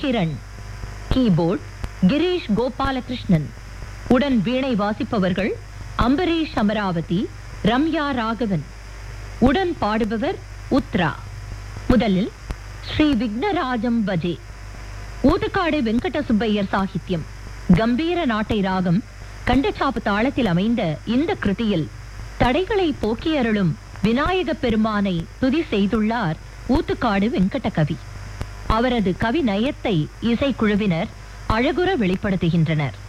Kiran keyboard Girish Gopalakrishnan உடன் வீணை வாசிப்பவர்கள் அம்பரீஷ் அமராவதி ரம்யா ராகவன் உடன் பாடுபவர் உத்ரா முதலில் ஸ்ரீ விக்னராஜம் பஜே ஊதுக்காடு வெங்கட சுப்பையர் சாகித்யம் கம்பீர நாட்டை ராகம் கண்டச்சாப்பு தாளத்தில் அமைந்த இந்த கிருதியில் தடைகளை போக்கியருளும் விநாயகப் பெருமானை துதி செய்துள்ளார் ஊத்துக்காடு வெங்கட கவி அவரது கவி நயத்தை இசைக்குழுவினர் அழகுற வெளிப்படுத்துகின்றனர்